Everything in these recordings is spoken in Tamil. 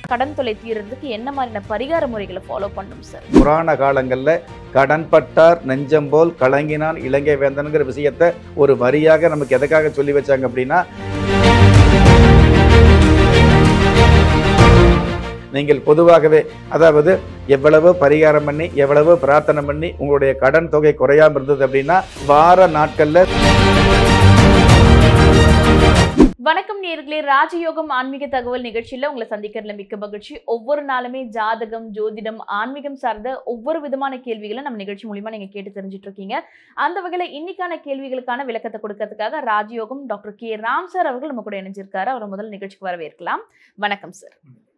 கடன் தொல்லை தீர்றதுக்கு என்ன மாதிரியான பரிகார முறைகளை ஃபாலோ பண்ணணும் சார் புராண காலங்களில் கடன்பட்டார் நெஞ்சம் போல் கலங்கினான் இலங்கை வேந்தனுங்கிற விஷயத்த ஒரு வரியாக நமக்கு எதுக்காக சொல்லி வச்சாங்க அப்படின்னா நீங்கள் பொதுவாகவே அதாவது எவ்வளவு பரிகாரம் பண்ணி எவ்வளவு பிரார்த்தனை பண்ணி உங்களுடைய கடன் தொகை குறையாம இருந்தது அப்படின்னா வார நாட்கள்ல வணக்கம் நேர்களே ராஜயோகம் ஆன்மீக தகவல் நிகழ்ச்சியில உங்களை சந்திக்கிறதுல மிக்க மகிழ்ச்சி ஒவ்வொரு நாளுமே ஜாதகம் ஜோதிடம் ஆன்மீகம் சார்ந்த ஒவ்வொரு விதமான கேள்விகளை நம்ம நிகழ்ச்சி மூலியமா நீங்க கேட்டு தெரிஞ்சுட்டு இருக்கீங்க அந்த வகையில இன்னைக்கான கேள்விகளுக்கான விளக்கத்தை கொடுக்கறதுக்காக ராஜயோகம் டாக்டர் கே ராம் சார் அவர்கள் நம்ம கூட இணைஞ்சிருக்காரு அவரை முதல் நிகழ்ச்சிக்கு வரவேற்கலாம் வணக்கம் சார்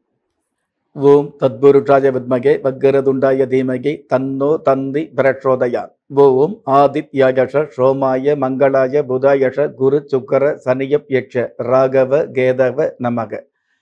ஓம் தத்புருஷாய வித்மகே வக்கரதுண்டாய தீமகி தன்னோ தந்தி பிரச்சோதயா ஓம் ஆதித்யாயஷ சோமாய மங்களாய புதாயஷ குரு சுக்கர சனியப் யக்ஷ ராகவ கேதவ நமக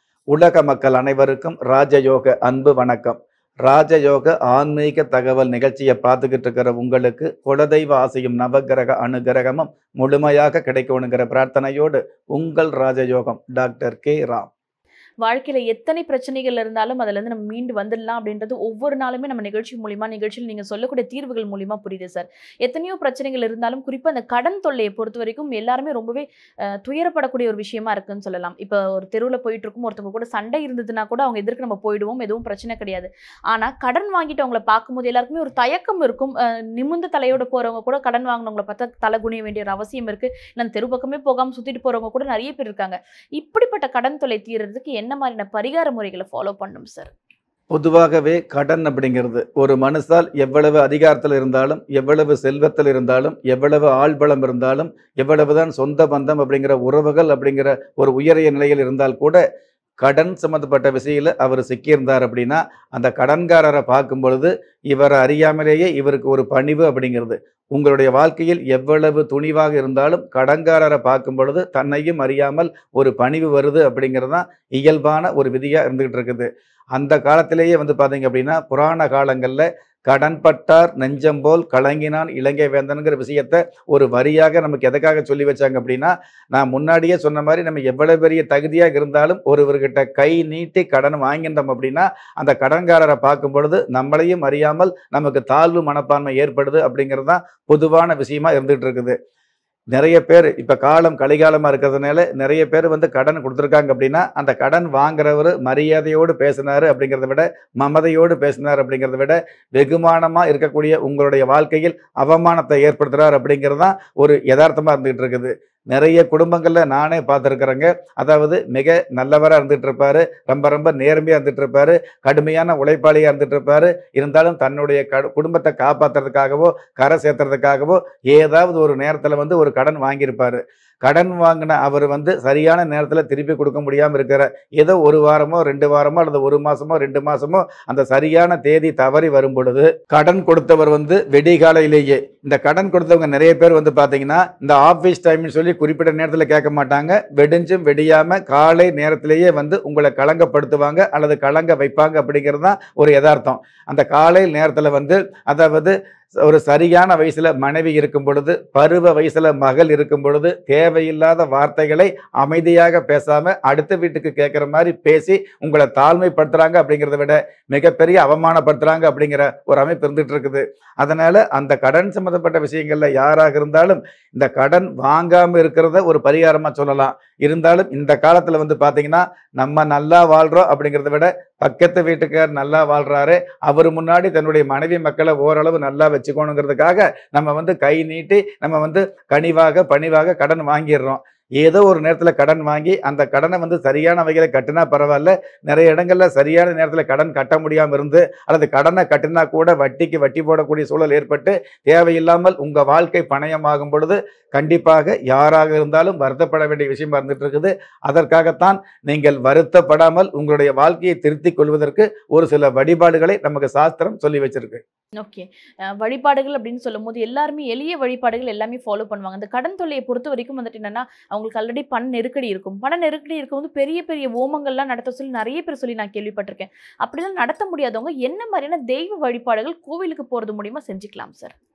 உலக மக்கள் அனைவருக்கும் ராஜயோக அன்பு வணக்கம் ராஜயோக ஆன்மீக தகவல் நிகழ்ச்சியை பார்த்துக்கிட்டு இருக்கிற உங்களுக்கு குலதெய்வ ஆசையும் நவகிரக அனுகிரகமும் முழுமையாக கிடைக்கணுங்கிற பிரார்த்தனையோடு உங்கள் ராஜயோகம் டாக்டர் கே ராம் வாழ்க்கையில எத்தனை பிரச்சனைகள் இருந்தாலும் அதுல இருந்து நம்ம மீண்டு வந்துடலாம் அப்படின்றது ஒவ்வொரு நாளுமே நம்ம நிகழ்ச்சி மூலியமா நிகழ்ச்சியில் நீங்க சொல்லக்கூடிய தீர்வுகள் மூலியமா புரியுது சார் எத்தனையோ பிரச்சனைகள் இருந்தாலும் குறிப்பா அந்த கடன் தொல்லையை பொறுத்த வரைக்கும் எல்லாருமே ரொம்பவே அஹ், துயரப்படக்கூடிய ஒரு விஷயமா இருக்குன்னு சொல்லலாம் இப்போ ஒரு தெருவில் போயிட்டு இருக்கும் ஒருத்தவங்க கூட சண்டை இருந்ததுன்னா கூட அவங்க எதிர்க்கு நம்ம போயிடுவோம் எதுவும் பிரச்சனை கிடையாது ஆனா கடன் வாங்கிட்டு அவங்கள பார்க்கும்போது எல்லாருக்குமே ஒரு தயக்கம் இருக்கும் அஹ், நிமிர்ந்த தலையோட போறவங்க கூட கடன் வாங்கினவங்கள பார்த்தா தலை குனிய வேண்டிய ஒரு அவசியம் இருக்கு இல்லை அந்த தெரு பக்கமே போகாம சுத்திட்டு போறவங்க கூட நிறைய பேர் இருக்காங்க இப்படிப்பட்ட கடன் தொல்லை தீர்றதுக்கு என்ன மாதிரியான பரிகார முறைகளை ஃபாலோ பண்ணணும் சார் பொதுவாகவே கடன் அப்படிங்கிறது ஒரு மனுஷால் எவ்வளவு அதிகாரத்தில் இருந்தாலும் எவ்வளவு செல்வத்தில் இருந்தாலும் எவ்வளவு ஆள்பலம் இருந்தாலும் எவ்வளவுதான் சொந்த பந்தம் அப்படிங்கிற உறவுகள் அப்படிங்கிற ஒரு உயரிய நிலையில் இருந்தால் கூட கடன் சம்மந்தப்பட்ட விஷயத்தில் அவர் சிக்கியிருந்தார் அப்படின்னா அந்த கடன்காரரை பார்க்கும் பொழுது இவரை அறியாமலேயே இவருக்கு ஒரு பணிவு அப்படிங்கிறது உங்களுடைய வாழ்க்கையில் எவ்வளவு துணிவாக இருந்தாலும் கடன்காரரை பார்க்கும் பொழுது தன்னையும் அறியாமல் ஒரு பணிவு வருது அப்படிங்கிறது தான் இயல்பான ஒரு விதியாக இருந்துகிட்டு இருக்குது அந்த காலத்திலேயே வந்து பார்த்தீங்க அப்படின்னா புராண காலங்களில் கடன்பட்டார் நெஞ்சம் போல் கலங்கினான் இலங்கை வேந்தனுங்கிற விஷயத்த ஒரு வரியாக நமக்கு எதுக்காக சொல்லி வச்சாங்க அப்படின்னா நான் முன்னாடியே சொன்ன மாதிரி நம்ம எவ்வளவு பெரிய தகுதியாக இருந்தாலும் ஒருவர்கிட்ட கை நீட்டி கடன் வாங்கிட்டோம் அப்படின்னா அந்த கடன்காரரை பார்க்கும் பொழுது நம்மளையும் அறியாமல் நமக்கு தாழ்வு மனப்பான்மை ஏற்படுது அப்படிங்கிறது தான் பொதுவான விஷயமா இருந்துகிட்டு இருக்குது நிறைய பேர் இப்ப காலம் கலிகாலமா இருக்கிறதுனால நிறைய பேர் வந்து கடன் கொடுத்துருக்காங்க அப்படின்னா அந்த கடன் வாங்குறவர் மரியாதையோடு பேசினாரு அப்படிங்கிறத விட மமதையோடு பேசினார் அப்படிங்கிறத விட வெகுமானமா இருக்கக்கூடிய உங்களுடைய வாழ்க்கையில் அவமானத்தை ஏற்படுத்துறார் அப்படிங்கிறது தான் ஒரு யதார்த்தமா இருந்துகிட்டு இருக்குது நிறைய குடும்பங்கள்ல நானே பார்த்துருக்குறேங்க அதாவது மிக நல்லவரா இருந்துட்டு இருப்பாரு ரொம்ப ரொம்ப நேர்மையா இருந்துட்டு இருப்பாரு கடுமையான உழைப்பாளியா இருந்துட்டு இருப்பாரு இருந்தாலும் தன்னுடைய க குடும்பத்தை காப்பாத்துறதுக்காகவோ கரை சேர்த்துறதுக்காகவோ ஏதாவது ஒரு நேரத்துல வந்து ஒரு கடன் வாங்கியிருப்பாரு கடன் வாங்கின அவர் வந்து சரியான நேரத்தில் திருப்பி கொடுக்க முடியாமல் இருக்கிற ஏதோ ஒரு வாரமோ ரெண்டு வாரமோ அல்லது ஒரு மாசமோ ரெண்டு மாசமோ அந்த சரியான தேதி தவறி வரும் பொழுது கடன் கொடுத்தவர் வந்து வெடிகாலையிலேயே இந்த கடன் கொடுத்தவங்க நிறைய பேர் வந்து பார்த்தீங்கன்னா இந்த ஆஃபீஸ் டைம்னு சொல்லி குறிப்பிட்ட நேரத்தில் கேட்க மாட்டாங்க வெடிஞ்சும் வெடியாம காலை நேரத்திலேயே வந்து உங்களை கலங்கப்படுத்துவாங்க அல்லது கலங்க வைப்பாங்க அப்படிங்கிறது தான் ஒரு யதார்த்தம் அந்த காலை நேரத்தில் வந்து அதாவது ஒரு சரியான வயசுல மனைவி இருக்கும் பொழுது பருவ வயசுல மகள் இருக்கும் பொழுது தேவையில்லாத வார்த்தைகளை அமைதியாக பேசாம அடுத்த வீட்டுக்கு கேட்குற மாதிரி பேசி உங்களை தாழ்மைப்படுத்துறாங்க அப்படிங்கிறத விட மிகப்பெரிய அவமானப்படுத்துறாங்க அப்படிங்கிற ஒரு அமைப்பு இருந்துட்டு இருக்குது அதனால அந்த கடன் சம்பந்தப்பட்ட விஷயங்கள்ல யாராக இருந்தாலும் இந்த கடன் வாங்காம இருக்கிறத ஒரு பரிகாரமா சொல்லலாம் இருந்தாலும் இந்த காலத்துல வந்து பாத்தீங்கன்னா நம்ம நல்லா வாழ்றோம் அப்படிங்கிறத விட பக்கத்து வீட்டுக்கார் நல்லா வாழ்றாரு அவர் முன்னாடி தன்னுடைய மனைவி மக்களை ஓரளவு நல்லா வச்சுக்கணுங்கிறதுக்காக நம்ம வந்து கை நீட்டி நம்ம வந்து கனிவாக பணிவாக கடன் வாங்கிடுறோம் ஏதோ ஒரு நேரத்தில் கடன் வாங்கி அந்த கடனை வந்து சரியான வகையில் கட்டினா பரவாயில்ல நிறைய இடங்கள்ல சரியான நேரத்தில் கடன் கட்ட முடியாமல் இருந்து அல்லது கடனை கட்டினா கூட வட்டிக்கு வட்டி போடக்கூடிய சூழல் ஏற்பட்டு தேவையில்லாமல் உங்கள் வாழ்க்கை பணயமாகும் பொழுது கண்டிப்பாக யாராக இருந்தாலும் வருத்தப்பட வேண்டிய விஷயமா இருந்துட்டு இருக்குது அதற்காகத்தான் நீங்கள் வருத்தப்படாமல் உங்களுடைய வாழ்க்கையை திருத்திக் கொள்வதற்கு ஒரு சில வழிபாடுகளை நமக்கு சாஸ்திரம் சொல்லி வச்சிருக்கு ஓகே வழிபாடுகள் அப்படின்னு சொல்லும்போது எல்லாருமே எளிய வழிபாடுகள் எல்லாமே ஃபாலோ பண்ணுவாங்க அந்த கடன் தொல்லையை பொறுத்த வரைக்கும் வந்துட்டு என்னன்னா அவங்களுக்கு ஆல்ரெடி பண நெருக்கடி இருக்கும் பண நெருக்கடி இருக்கும்போது பெரிய பெரிய ஓமங்கள்லாம் நடத்த சொல்லி நிறைய பேர் சொல்லி நான் கேள்விப்பட்டிருக்கேன் அப்படிலாம் நடத்த முடியாதவங்க என்ன மாதிரியான தெய்வ வழிபாடுகள் கோவிலுக்கு போறது மூலியமா செஞ்சுக்கலாம் சார்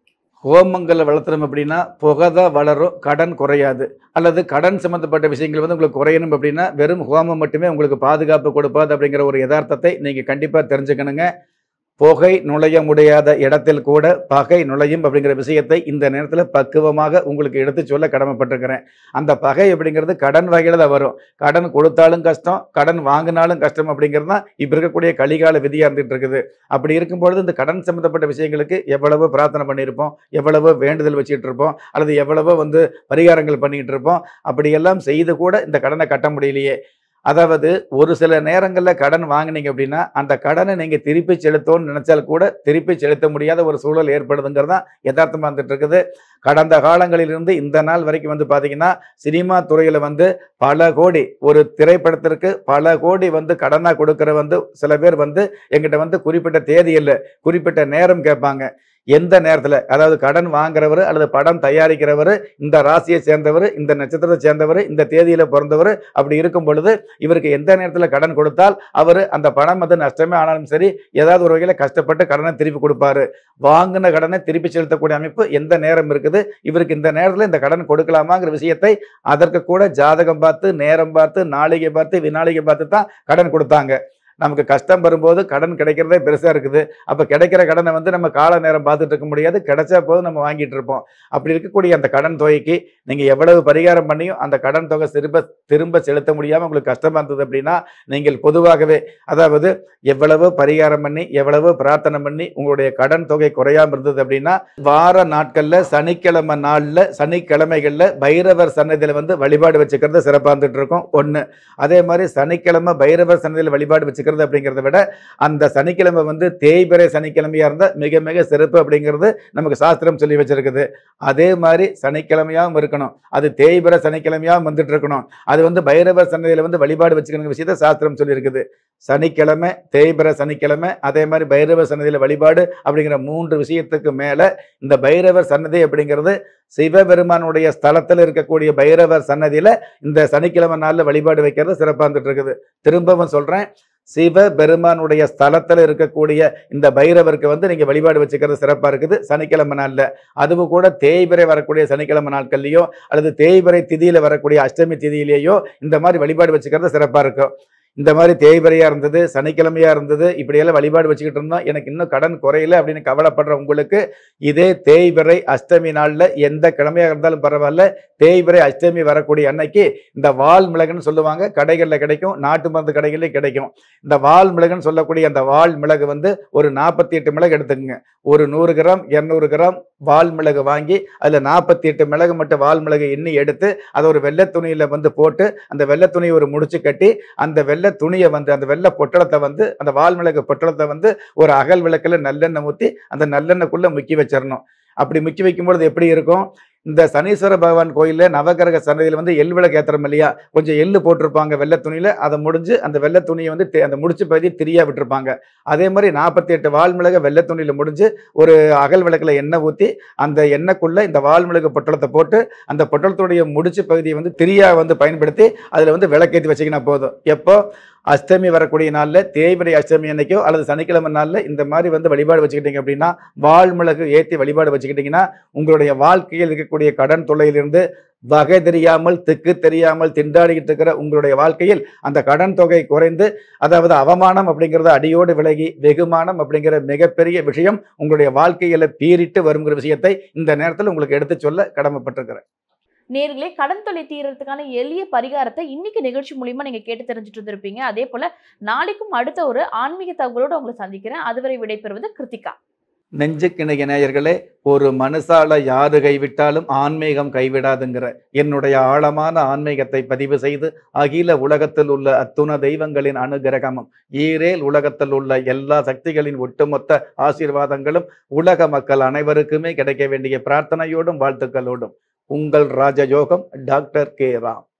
ஹோமங்களை வளர்த்துறோம் அப்படின்னா புகை தான் வளரும் கடன் குறையாது அல்லது கடன் சம்மந்தப்பட்ட விஷயங்கள் வந்து உங்களுக்கு குறையணும் அப்படின்னா வெறும் ஹோமம் மட்டுமே உங்களுக்கு பாதுகாப்பு கொடுப்பாது அப்படிங்கிற ஒரு யதார்த்தத்தை நீங்கள் கண்டிப்பாக தெரிஞ்சுக்கணுங்க புகை நுழைய முடியாத இடத்தில் கூட பகை நுழையும் அப்படிங்கிற விஷயத்தை இந்த நேரத்தில் பக்குவமாக உங்களுக்கு எடுத்து சொல்ல கடமைப்பட்டிருக்கிறேன் அந்த பகை அப்படிங்கிறது கடன் வகையில் தான் வரும் கடன் கொடுத்தாலும் கஷ்டம் கடன் வாங்கினாலும் கஷ்டம் அப்படிங்கிறது தான் இப்போ இருக்கக்கூடிய கலிகால விதியாக இருந்துகிட்டு இருக்குது அப்படி இருக்கும்பொழுது இந்த கடன் சம்மந்தப்பட்ட விஷயங்களுக்கு எவ்வளவோ பிரார்த்தனை பண்ணியிருப்போம் எவ்வளவோ வேண்டுதல் வச்சுக்கிட்டு இருப்போம் அல்லது எவ்வளவோ வந்து பரிகாரங்கள் பண்ணிக்கிட்டு இருப்போம் அப்படியெல்லாம் செய்து கூட இந்த கடனை கட்ட முடியலையே அதாவது ஒரு சில நேரங்களில் கடன் வாங்கினீங்க அப்படின்னா அந்த கடனை நீங்கள் திருப்பி செலுத்தோன்னு நினைச்சால் கூட திருப்பி செலுத்த முடியாத ஒரு சூழல் ஏற்படுதுங்கிறது தான் யதார்த்தமாக வந்துட்டு இருக்குது கடந்த காலங்களிலிருந்து இந்த நாள் வரைக்கும் வந்து பார்த்தீங்கன்னா சினிமா துறையில் வந்து பல கோடி ஒரு திரைப்படத்திற்கு பல கோடி வந்து கடனாக கொடுக்குற வந்து சில பேர் வந்து எங்கிட்ட வந்து குறிப்பிட்ட தேதி இல்லை குறிப்பிட்ட நேரம் கேட்பாங்க எந்த நேரத்தில் அதாவது கடன் வாங்குறவர் அல்லது படம் தயாரிக்கிறவர் இந்த ராசியை சேர்ந்தவர் இந்த நட்சத்திரத்தை சேர்ந்தவர் இந்த தேதியில் பிறந்தவர் அப்படி இருக்கும் பொழுது இவருக்கு எந்த நேரத்தில் கடன் கொடுத்தால் அவர் அந்த பணம் வந்து நஷ்டமே ஆனாலும் சரி ஏதாவது ஒரு வகையில் கஷ்டப்பட்டு கடனை திருப்பி கொடுப்பாரு வாங்கின கடனை திருப்பி செலுத்தக்கூடிய அமைப்பு எந்த நேரம் இருக்குது இவருக்கு இந்த நேரத்தில் இந்த கடன் கொடுக்கலாமாங்கிற விஷயத்தை அதற்கு கூட ஜாதகம் பார்த்து நேரம் பார்த்து நாளிகை பார்த்து வினாளிகை பார்த்து தான் கடன் கொடுத்தாங்க நமக்கு கஷ்டம் வரும்போது கடன் கிடைக்கிறதே பெருசாக இருக்குது அப்போ கிடைக்கிற கடனை வந்து நம்ம கால நேரம் பார்த்துட்டு இருக்க முடியாது கிடைச்சா போதும் நம்ம வாங்கிட்டு இருப்போம் அப்படி இருக்கக்கூடிய அந்த கடன் தொகைக்கு நீங்கள் எவ்வளவு பரிகாரம் பண்ணியும் அந்த கடன் தொகை திரும்ப திரும்ப செலுத்த முடியாமல் உங்களுக்கு கஷ்டமாக இருந்தது அப்படின்னா நீங்கள் பொதுவாகவே அதாவது எவ்வளவு பரிகாரம் பண்ணி எவ்வளவு பிரார்த்தனை பண்ணி உங்களுடைய கடன் தொகை குறையாம இருந்தது அப்படின்னா வார நாட்களில் சனிக்கிழமை நாளில் சனிக்கிழமைகளில் பைரவர் சன்னதியில் வந்து வழிபாடு வச்சுக்கிறது சிறப்பாக இருந்துட்டு இருக்கும் ஒன்று அதே மாதிரி சனிக்கிழமை பைரவர் சன்னதியில் வழிபாடு வச்சுக்கிறது அப்படிங்கிறத விட அந்த சனிக்கிழமை வந்து தேய்பிறை சனிக்கிழமையாக இருந்தால் மிக மிக சிறப்பு அப்படிங்கிறது நமக்கு சாஸ்திரம் சொல்லி வச்சிருக்குது அதே மாதிரி சனிக்கிழமையாகவும் இருக்கணும் அது தேய்பிறை சனிக்கிழமையாகவும் வந்துட்டு இருக்கணும் அது வந்து பைரவர் சன்னதியில் வந்து வழிபாடு வச்சுக்கணும் விஷயத்தை சாஸ்திரம் சொல்லியிருக்குது சனிக்கிழமை தேய்பிறை சனிக்கிழமை அதே மாதிரி பைரவர் சன்னதியில் வழிபாடு அப்படிங்கிற மூன்று விஷயத்துக்கு மேலே இந்த பைரவர் சன்னதி அப்படிங்கிறது சிவபெருமானுடைய ஸ்தலத்தில் இருக்கக்கூடிய பைரவர் சன்னதியில் இந்த சனிக்கிழமை நாளில் வழிபாடு வைக்கிறது சிறப்பாக இருந்துட்டு இருக்குது திரும்பவும் சொல்கிறேன் சிவபெருமானுடைய ஸ்தலத்தில் இருக்கக்கூடிய இந்த பைரவருக்கு வந்து நீங்கள் வழிபாடு வச்சுக்கிறது சிறப்பாக இருக்குது சனிக்கிழமை நாளில் அதுவும் கூட தேய்பிறை வரக்கூடிய சனிக்கிழமை நாட்கள்லையோ அல்லது தேய்பிறை திதியில் வரக்கூடிய அஷ்டமி திதியிலேயோ இந்த மாதிரி வழிபாடு வச்சுக்கிறது சிறப்பாக இருக்கும் இந்த மாதிரி தேய்பிறையாக இருந்தது சனிக்கிழமையாக இருந்தது இப்படியெல்லாம் வழிபாடு வச்சுக்கிட்டு இருந்தோம் எனக்கு இன்னும் கடன் குறையல அப்படின்னு கவலைப்படுற உங்களுக்கு இதே தேய்பிறை அஷ்டமி நாளில் எந்த கிழமையாக இருந்தாலும் பரவாயில்ல தேய்பிறை அஷ்டமி வரக்கூடிய அன்னைக்கு இந்த வால் மிளகுன்னு சொல்லுவாங்க கடைகளில் கிடைக்கும் நாட்டு மருந்து கடைகளில் கிடைக்கும் இந்த வால் மிளகுன்னு சொல்லக்கூடிய அந்த வால் மிளகு வந்து ஒரு நாற்பத்தி எட்டு மிளகு எடுத்துக்கங்க ஒரு நூறு கிராம் இரநூறு கிராம் வால் மிளகு வாங்கி அதில் நாற்பத்தி எட்டு மிளகு மட்டும் வால் மிளகு எண்ணி எடுத்து அதை ஒரு வெள்ளை துணியில் வந்து போட்டு அந்த வெள்ளை துணியை ஒரு முடிச்சு கட்டி அந்த வெள்ளை துணியை வந்து அந்த வெள்ளை பொட்டலத்தை வந்து அந்த வால் மிளகு பொட்டலத்தை வந்து ஒரு அகல் விளக்கில் நல்லெண்ணெய் ஊற்றி அந்த நல்லெண்ணெய்க்குள்ளே முக்கி வச்சிடணும் அப்படி முக்கி வைக்கும்பொழுது எப்படி இருக்கும் இந்த சனீஸ்வர பகவான் கோயிலில் நவகிரக சன்னதியில் வந்து எள் விளக்கு ஏத்துறோம் இல்லையா கொஞ்சம் எள்ளு போட்டிருப்பாங்க வெள்ளை துணியில் அதை முடிஞ்சு அந்த வெள்ளை துணியை வந்து தெ- அந்த முடிச்சு பகுதி திரியா விட்டுருப்பாங்க அதே மாதிரி நாற்பத்தி எட்டு வால்மிளக வெள்ளை துணியில் முடிஞ்சு ஒரு அகல் விளக்கில் எண்ணெய் ஊற்றி அந்த எண்ணெய்க்குள்ளே இந்த வால்மிளகு பொட்டலத்தை போட்டு அந்த பொட்டலத்துடைய முடிச்சு பகுதியை வந்து திரியா வந்து பயன்படுத்தி அதில் வந்து விளக்கேற்றி வச்சிங்கன்னா போதும் எப்போ அஷ்டமி வரக்கூடிய நாளில் தேய்பிரை அஷ்டமி அன்னைக்கோ அல்லது சனிக்கிழமை நாளில் இந்த மாதிரி வந்து வழிபாடு வச்சுக்கிட்டீங்க அப்படின்னா வால்மிளகு ஏற்றி வழிபாடு வச்சுக்கிட்டிங்கன்னா உங்களுடைய வாழ்க்கையில் இருக்கக்கூடிய கடன் தொல்லையிலிருந்து வகை தெரியாமல் திக்கு தெரியாமல் திண்டாடிக்கிட்டு இருக்கிற உங்களுடைய வாழ்க்கையில் அந்த கடன் தொகை குறைந்து அதாவது அவமானம் அப்படிங்கிறது அடியோடு விலகி வெகுமானம் அப்படிங்கிற மிகப்பெரிய விஷயம் உங்களுடைய வாழ்க்கையில பீறிட்டு வருங்கிற விஷயத்தை இந்த நேரத்தில் உங்களுக்கு எடுத்து சொல்ல கடமைப்பட்டிருக்கிறேன் நேர்களே கடன் தொல்லை தீர்றதுக்கான எளிய பரிகாரத்தை இன்னைக்கு நிகழ்ச்சி மூலியமா நீங்க கேட்டு தெரிஞ்சுட்டு இருந்திருப்பீங்க அதே போல நாளைக்கும் அடுத்த ஒரு ஆன்மீக தகவலோடு உங்களை சந்திக்கிறேன் அதுவரை விடைபெறுவது கிருத்திகா நெஞ்சுக்கிணைய நேயர்களே ஒரு மனுஷால யாரு கைவிட்டாலும் ஆன்மீகம் கைவிடாதுங்கிற என்னுடைய ஆழமான ஆன்மீகத்தை பதிவு செய்து அகில உலகத்தில் உள்ள அத்துண தெய்வங்களின் அனுகிரகமும் ஈரேல் உலகத்தில் உள்ள எல்லா சக்திகளின் ஒட்டுமொத்த ஆசீர்வாதங்களும் உலக மக்கள் அனைவருக்குமே கிடைக்க வேண்டிய பிரார்த்தனையோடும் வாழ்த்துக்களோடும் உங்கள் ராஜயோகம் டாக்டர் கே ராம்